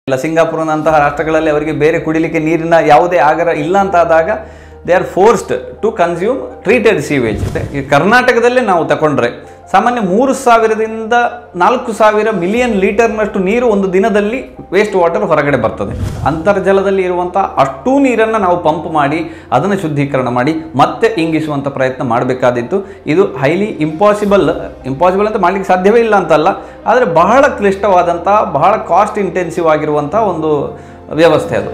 ಇಲ್ಲ ಸಿಂಗಾಪುರನಂತಹ ರಾಷ್ಟ್ರಗಳಲ್ಲಿ ಅವರಿಗೆ ಬೇರೆ ಕುಡಿಲಿಕ್ಕೆ ನೀರಿನ ಯಾವುದೇ ಆಗರ ಇಲ್ಲ ಅಂತ ಆದಾಗ they are forced to consume treated sewage ಈ ಕರ್ನಾಟಕದಲ್ಲೇ ನಾವು ತಗೊಂಡ್ರೆ ಸಾಮಾನ್ಯ ಮೂರು ಸಾವಿರದಿಂದ ನಾಲ್ಕು ಸಾವಿರ ಮಿಲಿಯನ್ ಲೀಟರ್ನಷ್ಟು ನೀರು ಒಂದು ದಿನದಲ್ಲಿ ವೇಸ್ಟ್ ವಾಟರ್ ಹೊರಗಡೆ ಬರ್ತದೆ ಅಂತರ್ಜಲದಲ್ಲಿ ಇರುವಂಥ ಅಷ್ಟೂ ನೀರನ್ನು ನಾವು ಪಂಪ್ ಮಾಡಿ ಅದನ್ನು ಶುದ್ಧೀಕರಣ ಮಾಡಿ ಮತ್ತೆ ಇಂಗಿಸುವಂಥ ಪ್ರಯತ್ನ ಮಾಡಬೇಕಾದಿತ್ತು ಇದು ಹೈಲಿ ಇಂಪಾಸಿಬಲ್ ಇಂಪಾಸಿಬಲ್ ಅಂತ ಮಾಡಲಿಕ್ಕೆ ಸಾಧ್ಯವೇ ಇಲ್ಲ ಅಂತಲ್ಲ ಆದರೆ ಬಹಳ ಕ್ಲಿಷ್ಟವಾದಂಥ ಬಹಳ ಕಾಸ್ಟ್ ಇಂಟೆನ್ಸಿವ್ ಆಗಿರುವಂಥ ಒಂದು ವ್ಯವಸ್ಥೆ ಅದು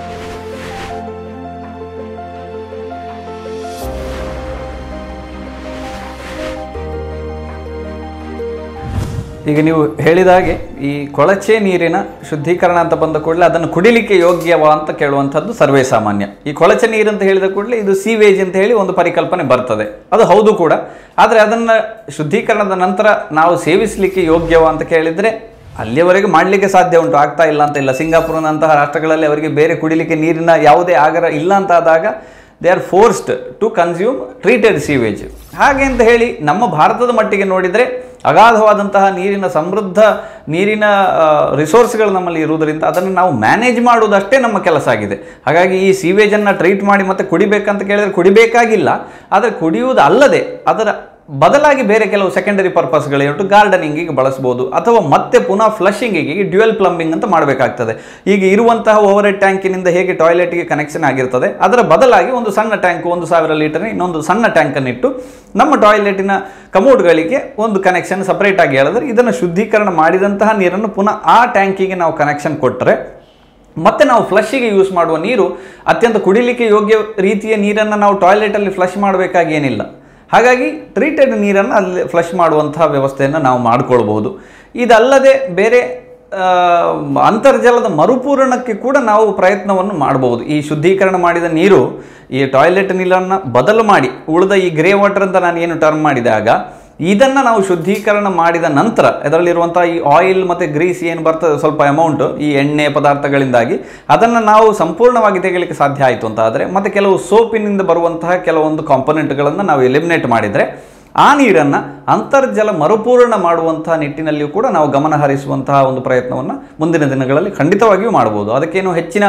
ಈಗ ನೀವು ಹೇಳಿದ ಹಾಗೆ ಈ ಕೊಳಚೆ ನೀರಿನ ಶುದ್ಧೀಕರಣ ಅಂತ ಬಂದ ಕೂಡಲೇ ಅದನ್ನು ಕುಡಿಲಿಕ್ಕೆ ಯೋಗ್ಯವಾ ಅಂತ ಕೇಳುವಂಥದ್ದು ಸರ್ವೇ ಸಾಮಾನ್ಯ ಈ ಕೊಳಚೆ ನೀರು ಅಂತ ಹೇಳಿದ ಕೂಡಲೇ ಇದು ಸೀವೇಜ್ ಅಂತ ಹೇಳಿ ಒಂದು ಪರಿಕಲ್ಪನೆ ಬರ್ತದೆ ಅದು ಹೌದು ಕೂಡ ಆದರೆ ಅದನ್ನು ಶುದ್ಧೀಕರಣದ ನಂತರ ನಾವು ಸೇವಿಸಲಿಕ್ಕೆ ಯೋಗ್ಯವಾ ಅಂತ ಕೇಳಿದರೆ ಅಲ್ಲಿಯವರೆಗೆ ಮಾಡಲಿಕ್ಕೆ ಸಾಧ್ಯ ಉಂಟು ಆಗ್ತಾ ಇಲ್ಲ ಅಂತ ಇಲ್ಲ ಸಿಂಗಾಪುರನಂತಹ ರಾಷ್ಟ್ರಗಳಲ್ಲಿ ಅವರಿಗೆ ಬೇರೆ ಕುಡಿಲಿಕ್ಕೆ ನೀರಿನ ಯಾವುದೇ ಆಗರ ಇಲ್ಲ ಅಂತ ಆದಾಗ they are forced to consume treated sewage ಹಾಗೆ ಅಂತ ಹೇಳಿ ನಮ್ಮ ಭಾರತದ ಮಟ್ಟಿಗೆ ನೋಡಿದರೆ ಅಗಾಧವಾದಂತಹ ನೀರಿನ ಸಮೃದ್ಧ ನೀರಿನ ರಿಸೋರ್ಸ್ಗಳು ನಮ್ಮಲ್ಲಿ ಇರುವುದರಿಂದ ಅದನ್ನು ನಾವು ಮ್ಯಾನೇಜ್ ಮಾಡುವುದಷ್ಟೇ ನಮ್ಮ ಕೆಲಸ ಆಗಿದೆ ಹಾಗಾಗಿ ಈ ಸೀವೇಜನ್ನು ಟ್ರೀಟ್ ಮಾಡಿ ಮತ್ತೆ ಕುಡಿಬೇಕಂತ ಕೇಳಿದರೆ ಕುಡಿಬೇಕಾಗಿಲ್ಲ ಆದರೆ ಕುಡಿಯುವುದು ಅಲ್ಲದೆ ಅದರ ಬದಲಾಗಿ ಬೇರೆ ಕೆಲವು ಸೆಕೆಂಡರಿ ಪರ್ಪಸ್ಗಳಿಟ್ಟು ಗಾರ್ಡನಿಂಗಿಗೆ ಬಳಸ್ಬೋದು ಅಥವಾ ಮತ್ತೆ ಪುನಃ ಫ್ಲಶಿಂಗಿಗೆ ಡ್ಯುಯಲ್ ಪ್ಲಂಬಿಂಗ್ ಅಂತ ಮಾಡಬೇಕಾಗ್ತದೆ ಈಗ ಇರುವಂತಹ ಓವರ್ ಹೆಡ್ ಟ್ಯಾಂಕಿನಿಂದ ಹೇಗೆ ಟಾಯ್ಲೆಟ್ಗೆ ಕನೆಕ್ಷನ್ ಆಗಿರ್ತದೆ ಅದರ ಬದಲಾಗಿ ಒಂದು ಸಣ್ಣ ಟ್ಯಾಂಕ್ ಒಂದು ಸಾವಿರ ಲೀಟರ್ ಇನ್ನೊಂದು ಸಣ್ಣ ಟ್ಯಾಂಕನ್ನು ಇಟ್ಟು ನಮ್ಮ ಟಾಯ್ಲೆಟಿನ ಕಮೋಡ್ಗಳಿಗೆ ಒಂದು ಕನೆಕ್ಷನ್ ಸಪರೇಟ್ ಆಗಿ ಹೇಳಿದ್ರೆ ಇದನ್ನು ಶುದ್ಧೀಕರಣ ಮಾಡಿದಂತಹ ನೀರನ್ನು ಪುನಃ ಆ ಟ್ಯಾಂಕಿಗೆ ನಾವು ಕನೆಕ್ಷನ್ ಕೊಟ್ಟರೆ ಮತ್ತೆ ನಾವು ಫ್ಲಶ್ಗೆ ಯೂಸ್ ಮಾಡುವ ನೀರು ಅತ್ಯಂತ ಕುಡಿಲಿಕ್ಕೆ ಯೋಗ್ಯ ರೀತಿಯ ನೀರನ್ನು ನಾವು ಟಾಯ್ಲೆಟಲ್ಲಿ ಫ್ಲಶ್ ಮಾಡಬೇಕಾಗಿ ಏನಿಲ್ಲ ಹಾಗಾಗಿ ಟ್ರೀಟೆಡ್ ನೀರನ್ನು ಅಲ್ಲಿ ಫ್ಲಶ್ ಮಾಡುವಂತಹ ವ್ಯವಸ್ಥೆಯನ್ನು ನಾವು ಮಾಡಿಕೊಳ್ಬಹುದು ಇದಲ್ಲದೆ ಬೇರೆ ಆ, ಅಂತರ್ಜಲದ ಮರುಪೂರಣಕ್ಕೆ ಕೂಡ ನಾವು ಪ್ರಯತ್ನವನ್ನು ಮಾಡಬಹುದು ಈ ಶುದ್ಧೀಕರಣ ಮಾಡಿದ ನೀರು ಈ ಟಾಯ್ಲೆಟ್ ನೀರನ್ನು ಬದಲು ಮಾಡಿ ಉಳಿದ ಈ ಗ್ರೇ ವಾಟರ್ ಅಂತ ನಾನು ಏನು ಟರ್ಮ್ ಮಾಡಿದಾಗ ಇದನ್ನು ನಾವು ಶುದ್ಧೀಕರಣ ಮಾಡಿದ ನಂತರ ಇದರಲ್ಲಿರುವಂಥ ಈ ಆಯಿಲ್ ಮತ್ತು ಗ್ರೀಸ್ ಏನು ಬರ್ತದೆ ಸ್ವಲ್ಪ ಅಮೌಂಟು ಈ ಎಣ್ಣೆ ಪದಾರ್ಥಗಳಿಂದಾಗಿ ಅದನ್ನು ನಾವು ಸಂಪೂರ್ಣವಾಗಿ ತೆಗೆಯಲಿಕ್ಕೆ ಸಾಧ್ಯ ಆಯಿತು ಅಂತ ಆದರೆ ಮತ್ತು ಕೆಲವು ಸೋಪಿನಿಂದ ಬರುವಂತಹ ಕೆಲವೊಂದು ಕಾಂಪೊನೆಂಟ್ಗಳನ್ನು ನಾವು ಎಲಿಮಿನೇಟ್ ಮಾಡಿದರೆ ಆ ನೀರನ್ನು ಅಂತರ್ಜಲ ಮರುಪೂರ್ಣ ಮಾಡುವಂತಹ ನಿಟ್ಟಿನಲ್ಲಿಯೂ ಕೂಡ ನಾವು ಗಮನ ಹರಿಸುವಂತಹ ಒಂದು ಪ್ರಯತ್ನವನ್ನು ಮುಂದಿನ ದಿನಗಳಲ್ಲಿ ಖಂಡಿತವಾಗಿಯೂ ಮಾಡ್ಬೋದು ಅದಕ್ಕೇನು ಹೆಚ್ಚಿನ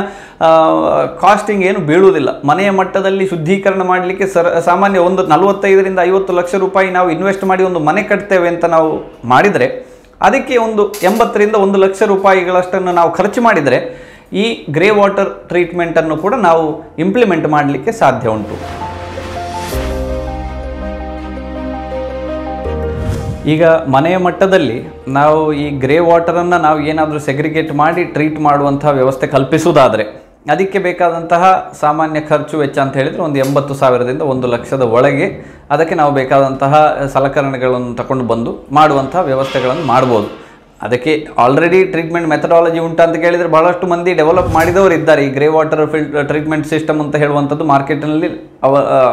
ಕಾಸ್ಟಿಂಗ್ ಏನು ಬೀಳುವುದಿಲ್ಲ ಮನೆಯ ಮಟ್ಟದಲ್ಲಿ ಶುದ್ಧೀಕರಣ ಮಾಡಲಿಕ್ಕೆ ಸರ ಸಾಮಾನ್ಯ ಒಂದು ನಲವತ್ತೈದರಿಂದ ಐವತ್ತು ಲಕ್ಷ ರೂಪಾಯಿ ನಾವು ಇನ್ವೆಸ್ಟ್ ಮಾಡಿ ಒಂದು ಮನೆ ಕಟ್ತೇವೆ ಅಂತ ನಾವು ಮಾಡಿದರೆ ಅದಕ್ಕೆ ಒಂದು ಎಂಬತ್ತರಿಂದ ಒಂದು ಲಕ್ಷ ರೂಪಾಯಿಗಳಷ್ಟನ್ನು ನಾವು ಖರ್ಚು ಮಾಡಿದರೆ ಈ ಗ್ರೇ ವಾಟರ್ ಟ್ರೀಟ್ಮೆಂಟನ್ನು ಕೂಡ ನಾವು ಇಂಪ್ಲಿಮೆಂಟ್ ಮಾಡಲಿಕ್ಕೆ ಸಾಧ್ಯ ಉಂಟು ಈಗ ಮನೆಯ ಮಟ್ಟದಲ್ಲಿ ನಾವು ಈ ಗ್ರೇ ವಾಟರನ್ನು ನಾವು ಏನಾದರೂ ಸೆಗ್ರಿಗೇಟ್ ಮಾಡಿ ಟ್ರೀಟ್ ಮಾಡುವಂತಹ ವ್ಯವಸ್ಥೆ ಕಲ್ಪಿಸುವುದಾದರೆ ಅದಕ್ಕೆ ಬೇಕಾದಂತಹ ಸಾಮಾನ್ಯ ಖರ್ಚು ವೆಚ್ಚ ಅಂತ ಹೇಳಿದರೆ ಒಂದು ಎಂಬತ್ತು ಸಾವಿರದಿಂದ ಒಂದು ಲಕ್ಷದ ಒಳಗೆ ಅದಕ್ಕೆ ನಾವು ಬೇಕಾದಂತಹ ಸಲಕರಣೆಗಳನ್ನು ತಗೊಂಡು ಬಂದು ಮಾಡುವಂತಹ ವ್ಯವಸ್ಥೆಗಳನ್ನು ಮಾಡ್ಬೋದು ಅದಕ್ಕೆ ಆಲ್ರೆಡಿ ಟ್ರೀಟ್ಮೆಂಟ್ ಮೆಥಡಾಲಜಿ ಉಂಟು ಅಂತ ಕೇಳಿದರೆ ಬಹಳಷ್ಟು ಮಂದಿ ಡೆವಲಪ್ ಮಾಡಿದವರು ಇದ್ದಾರೆ ಈ grey water fill treatment system ಅಂತ ಹೇಳುವಂಥದ್ದು ಮಾರ್ಕೆಟ್ನಲ್ಲಿ ಅವ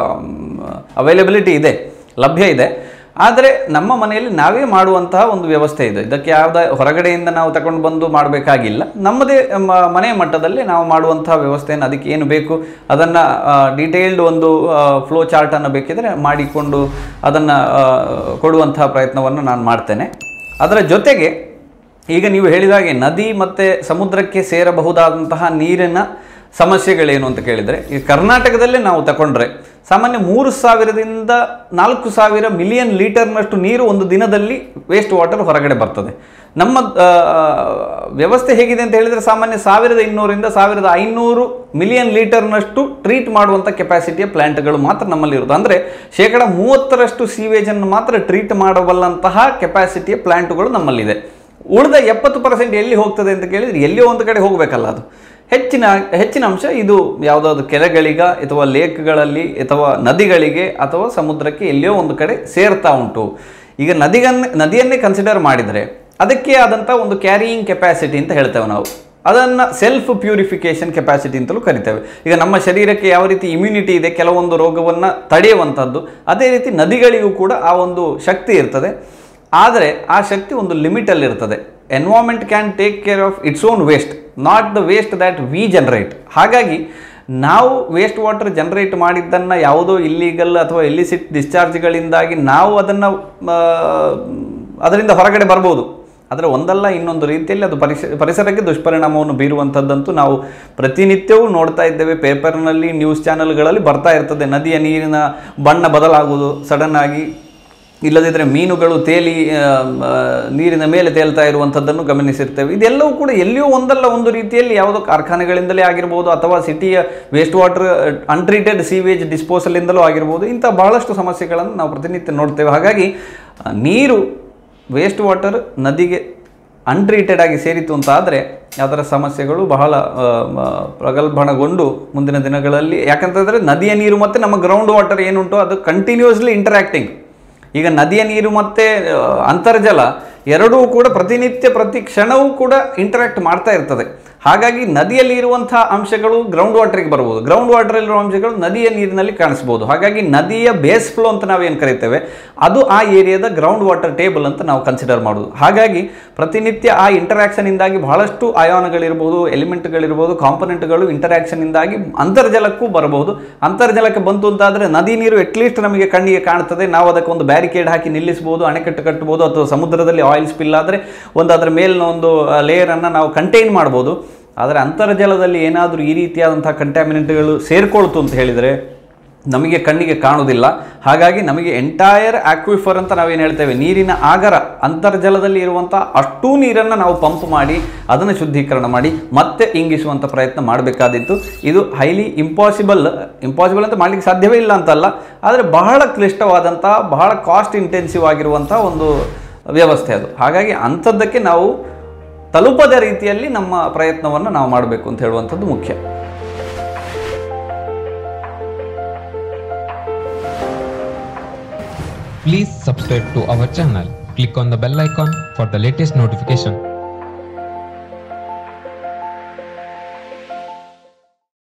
ಅವೈಲಬಿಲಿಟಿ ಇದೆ ಲಭ್ಯ ಇದೆ ಆದರೆ ನಮ್ಮ ಮನೆಯಲ್ಲಿ ನಾವೇ ಮಾಡುವಂತಹ ಒಂದು ವ್ಯವಸ್ಥೆ ಇದೆ ಇದಕ್ಕೆ ಯಾವುದೇ ಹೊರಗಡೆಯಿಂದ ನಾವು ತಗೊಂಡು ಬಂದು ಮಾಡಬೇಕಾಗಿಲ್ಲ ನಮ್ಮದೇ ಮ- ಮನೆಯ ಮಟ್ಟದಲ್ಲಿ ನಾವು ಮಾಡುವಂತಹ ವ್ಯವಸ್ಥೆಯನ್ನು ಅದಕ್ಕೆ ಏನು ಬೇಕು ಅದನ್ನು ಡೀಟೇಲ್ಡ್ ಒಂದು ಫ್ಲೋ ಚಾರ್ಟನ್ನು ಬೇಕಿದ್ರೆ ಮಾಡಿಕೊಂಡು ಅದನ್ನು ಕೊಡುವಂತಹ ಪ್ರಯತ್ನವನ್ನು ನಾನು ಮಾಡ್ತೇನೆ ಅದರ ಜೊತೆಗೆ ಈಗ ನೀವು ಹೇಳಿದ ಹಾಗೆ ನದಿ ಮತ್ತು ಸಮುದ್ರಕ್ಕೆ ಸೇರಬಹುದಾದಂತಹ ನೀರಿನ ಸಮಸ್ಯೆಗಳೇನು ಅಂತ ಕೇಳಿದರೆ ಈ ಕರ್ನಾಟಕದಲ್ಲೇ ನಾವು ತಗೊಂಡ್ರೆ ಸಾಮಾನ್ಯ ಮೂರು ಸಾವಿರದಿಂದ ನಾಲ್ಕು ಸಾವಿರ ಮಿಲಿಯನ್ ಲೀಟರ್ನಷ್ಟು ನೀರು ಒಂದು ದಿನದಲ್ಲಿ ವೇಸ್ಟ್ ವಾಟರ್ ಹೊರಗಡೆ ಬರ್ತದೆ ನಮ್ಮ ಆ, ವ್ಯವಸ್ಥೆ ಹೇಗಿದೆ ಅಂತ ಹೇಳಿದರೆ ಸಾಮಾನ್ಯ ಸಾವಿರದ ಇನ್ನೂರಿಂದ ಸಾವಿರದ ಐನೂರು ಮಿಲಿಯನ್ ಲೀಟರ್ನಷ್ಟು ಟ್ರೀಟ್ ಮಾಡುವಂಥ ಕೆಪಾಸಿಟಿಯ ಪ್ಲ್ಯಾಂಟ್ಗಳು ಮಾತ್ರ ನಮ್ಮಲ್ಲಿ ಇರುತ್ತೆ ಅಂದರೆ ಶೇಕಡ ಮೂವತ್ತರಷ್ಟು ಸೀವೇಜನ್ನು ಮಾತ್ರ ಟ್ರೀಟ್ ಮಾಡಬಲ್ಲಂತಹ ಕೆಪಾಸಿಟಿಯ ಪ್ಲ್ಯಾಂಟ್ಗಳು ನಮ್ಮಲ್ಲಿದೆ ಉಳಿದ ಎಪ್ಪತ್ತು ಪರ್ಸೆಂಟ್ ಎಲ್ಲಿ ಹೋಗ್ತದೆ ಅಂತ ಕೇಳಿದರೆ ಎಲ್ಲಿಯೋ ಒಂದು ಕಡೆ ಹೋಗಬೇಕಲ್ಲ ಅದು ಹೆಚ್ಚಿನ ಹೆಚ್ಚಿನ ಅಂಶ ಇದು ಯಾವುದಾದ್ರು ಕೆರೆಗಳಿಗ ಅಥವಾ ಲೇಕ್ಗಳಲ್ಲಿ ಅಥವಾ ನದಿಗಳಿಗೆ ಅಥವಾ ಸಮುದ್ರಕ್ಕೆ ಎಲ್ಲಿಯೋ ಒಂದು ಕಡೆ ಸೇರ್ತಾ ಉಂಟು ಈಗ ನದಿಗನ್ನ ನದಿಯನ್ನೇ ಕನ್ಸಿಡರ್ ಮಾಡಿದರೆ ಅದಕ್ಕೆ ಆದಂಥ ಒಂದು ಕ್ಯಾರಿಯಿಂಗ್ ಕೆಪಾಸಿಟಿ ಅಂತ ಹೇಳ್ತೇವೆ ನಾವು ಅದನ್ನು ಸೆಲ್ಫ್ ಪ್ಯೂರಿಫಿಕೇಷನ್ ಕೆಪಾಸಿಟಿ ಅಂತಲೂ ಕರಿತೇವೆ ಈಗ ನಮ್ಮ ಶರೀರಕ್ಕೆ ಯಾವ ರೀತಿ ಇಮ್ಯುನಿಟಿ ಇದೆ ಕೆಲವೊಂದು ರೋಗವನ್ನು ತಡೆಯುವಂಥದ್ದು ಅದೇ ರೀತಿ ನದಿಗಳಿಗೂ ಕೂಡ ಆ ಒಂದು ಶಕ್ತಿ ಇರ್ತದೆ ಆದರೆ ಆ ಶಕ್ತಿ ಒಂದು ಲಿಮಿಟಲ್ಲಿ ಇರ್ತದೆ environment can take care of its own waste not the waste that we generate ಹಾಗಾಗಿ ನಾವು ವೇಸ್ಟ್ ವಾಟರ್ ಜನರೇಟ್ ಮಾಡಿದ್ದನ್ನು ಯಾವುದೋ ಇಲ್ಲೀಗಲ್ ಅಥವಾ ಇಲ್ಲಿಸಿಟ್ ಡಿಸ್ಚಾರ್ಜ್ಗಳಿಂದಾಗಿ ನಾವು ಅದನ್ನು ಅದರಿಂದ ಹೊರಗಡೆ ಬರ್ಬೋದು ಆದರೆ ಒಂದಲ್ಲ ಇನ್ನೊಂದು ರೀತಿಯಲ್ಲಿ ಅದು ಪರಿಸ ಪರಿಸರಕ್ಕೆ ದುಷ್ಪರಿಣಾಮವನ್ನು ಬೀರುವಂಥದ್ದಂತೂ ನಾವು ಪ್ರತಿನಿತ್ಯವೂ ನೋಡ್ತಾ ಇದ್ದೇವೆ ಪೇಪರ್ನಲ್ಲಿ ನ್ಯೂಸ್ ಚಾನೆಲ್ಗಳಲ್ಲಿ ಬರ್ತಾ ಇರ್ತದೆ ನದಿಯ ನೀರಿನ ಬಣ್ಣ ಬದಲಾಗುವುದು ಸಡನ್ ಆಗಿ ಇಲ್ಲದಿದ್ದರೆ ಮೀನುಗಳು ತೇಲಿ ಆ, ಆ, ನೀರಿನ ಮೇಲೆ ತೇಲ್ತಾ ಇರುವಂಥದ್ದನ್ನು ಗಮನಿಸಿರ್ತೇವೆ ಇದೆಲ್ಲವೂ ಕೂಡ ಎಲ್ಲಿಯೋ ಒಂದಲ್ಲ ಒಂದು ರೀತಿಯಲ್ಲಿ ಯಾವುದೋ ಕಾರ್ಖಾನೆಗಳಿಂದಲೇ ಆಗಿರ್ಬೋದು ಅಥವಾ ಸಿಟಿಯ ವೇಸ್ಟ್ ವಾಟರ್ ಅನ್ಟ್ರೀಟೆಡ್ ಸೀವೇಜ್ ಡಿಸ್ಪೋಸಲಿಂದಲೂ ಆಗಿರ್ಬೋದು ಇಂಥ ಬಹಳಷ್ಟು ಸಮಸ್ಯೆಗಳನ್ನು ನಾವು ಪ್ರತಿನಿತ್ಯ ನೋಡ್ತೇವೆ ಹಾಗಾಗಿ ಆ, ನೀರು ವೇಸ್ಟ್ ವಾಟರ್ ನದಿಗೆ ಅನ್ಟ್ರೀಟೆಡ್ ಆಗಿ ಸೇರಿತು ಅಂತ ಆದರೆ ಅದರ ಸಮಸ್ಯೆಗಳು ಬಹಳ ಆ, ಮ, ಪ್ರಗಲ್ಭಣಗೊಂಡು ಮುಂದಿನ ದಿನಗಳಲ್ಲಿ ಯಾಕಂತಂದರೆ ನದಿಯ ನೀರು ಮತ್ತು ನಮ್ಮ ಗ್ರೌಂಡ್ ವಾಟರ್ ಏನುಂಟು ಅದು ಕಂಟಿನ್ಯೂಸ್ಲಿ ಇಂಟರಾಕ್ಟಿಂಗ್ ಈಗ ನದಿಯ ನೀರು ಮತ್ತು ಆ, ಅಂತರ್ಜಲ ಎರಡೂ ಕೂಡ ಪ್ರತಿನಿತ್ಯ ಪ್ರತಿ ಕ್ಷಣವೂ ಕೂಡ ಇಂಟರಾಕ್ಟ್ ಮಾಡ್ತಾ ಇರ್ತದೆ ಹಾಗಾಗಿ ನದಿಯಲ್ಲಿ ಇರುವಂತಹ ಅಂಶಗಳು ಗ್ರೌಂಡ್ ವಾಟರ್ಗೆ ಬರ್ಬೋದು ಗ್ರೌಂಡ್ ವಾಟರಲ್ಲಿರುವ ಅಂಶಗಳು ನದಿಯ ನೀರಿನಲ್ಲಿ ಕಾಣಿಸ್ಬೋದು ಹಾಗಾಗಿ ನದಿಯ ಬೇಸ್ ಫ್ಲೋ ಅಂತ ನಾವೇನು ಕರಿತೇವೆ ಅದು ಆ ಏರಿಯಾದ ಗ್ರೌಂಡ್ ವಾಟರ್ ಟೇಬಲ್ ಅಂತ ನಾವು ಕನ್ಸಿಡರ್ ಮಾಡೋದು ಹಾಗಾಗಿ ಪ್ರತಿನಿತ್ಯ ಆ ಇಂಟರಾಕ್ಷನಿಂದಾಗಿ ಬಹಳಷ್ಟು ಆಯಾನಗಳಿರ್ಬೋದು ಎಲಿಮೆಂಟ್ಗಳಿರ್ಬೋದು ಕಾಂಪೊನೆಂಟ್ಗಳು ಇಂಟರಾಕ್ಷನಿಂದಾಗಿ ಅಂತರ್ಜಲಕ್ಕೂ ಬರಬಹುದು ಅಂತರ್ಜಲಕ್ಕೆ ಬಂತು ಅಂತಾದರೆ ನದಿ ನೀರು ಅಟ್ಲೀಸ್ಟ್ ನಮಗೆ ಕಣ್ಣಿಗೆ ಕಾಣ್ತದೆ ನಾವು ಅದಕ್ಕೆ ಒಂದು ಬ್ಯಾರಿಕೇಡ್ ಹಾಕಿ ನಿಲ್ಲಿಸ್ಬೋದು ಅಣೆಕಟ್ಟು ಕಟ್ಟಬಹುದು ಅಥವಾ ಸಮುದ್ರದಲ್ಲಿ ಆಯಿಲ್ ಸ್ಪಿಲ್ ಆದರೆ ಒಂದು ಅದರ ಮೇಲಿನ ಒಂದು ಲೇಯರನ್ನು ನಾವು ಕಂಟೈನ್ ಮಾಡ್ಬೋದು ಆದರೆ ಅಂತರ್ಜಲದಲ್ಲಿ ಏನಾದರೂ ಈ ರೀತಿಯಾದಂಥ ಕಂಟ್ಯಾಮಿನೆಂಟ್ಗಳು ಸೇರ್ಕೊಳ್ತು ಅಂತ ಹೇಳಿದರೆ ನಮಗೆ ಕಣ್ಣಿಗೆ ಕಾಣುವುದಿಲ್ಲ ಹಾಗಾಗಿ ನಮಗೆ ಎಂಟೈರ್ ಆಕ್ವಿಫರ್ ಅಂತ ನಾವೇನು ಹೇಳ್ತೇವೆ ನೀರಿನ ಆಗರ ಅಂತರ್ಜಲದಲ್ಲಿ ಇರುವಂಥ ಅಷ್ಟೂ ನೀರನ್ನು ನಾವು ಪಂಪ್ ಮಾಡಿ ಅದನ್ನು ಶುದ್ಧೀಕರಣ ಮಾಡಿ ಮತ್ತೆ ಇಂಗಿಸುವಂಥ ಪ್ರಯತ್ನ ಮಾಡಬೇಕಾದಿತ್ತು ಇದು ಹೈಲಿ ಇಂಪಾಸಿಬಲ್ ಇಂಪಾಸಿಬಲ್ ಅಂತ ಮಾಡಲಿಕ್ಕೆ ಸಾಧ್ಯವೇ ಇಲ್ಲ ಅಂತಲ್ಲ ಆದರೆ ಬಹಳ ಕ್ಲಿಷ್ಟವಾದಂಥ ಬಹಳ ಕಾಸ್ಟ್ ಇಂಟೆನ್ಸಿವ್ ಆಗಿರುವಂಥ ಒಂದು ವ್ಯವಸ್ಥೆ ಅದು ಹಾಗಾಗಿ ಅಂಥದ್ದಕ್ಕೆ ನಾವು ತಲುಪದ ರೀತಿಯಲ್ಲಿ ನಮ್ಮ ಪ್ರಯತ್ನವನ್ನು ನಾವು ಮಾಡಬೇಕು ಅಂತ ಹೇಳುವಂಥದ್ದು ಮುಖ್ಯ Please subscribe to our channel. Click on the bell icon for the latest notification.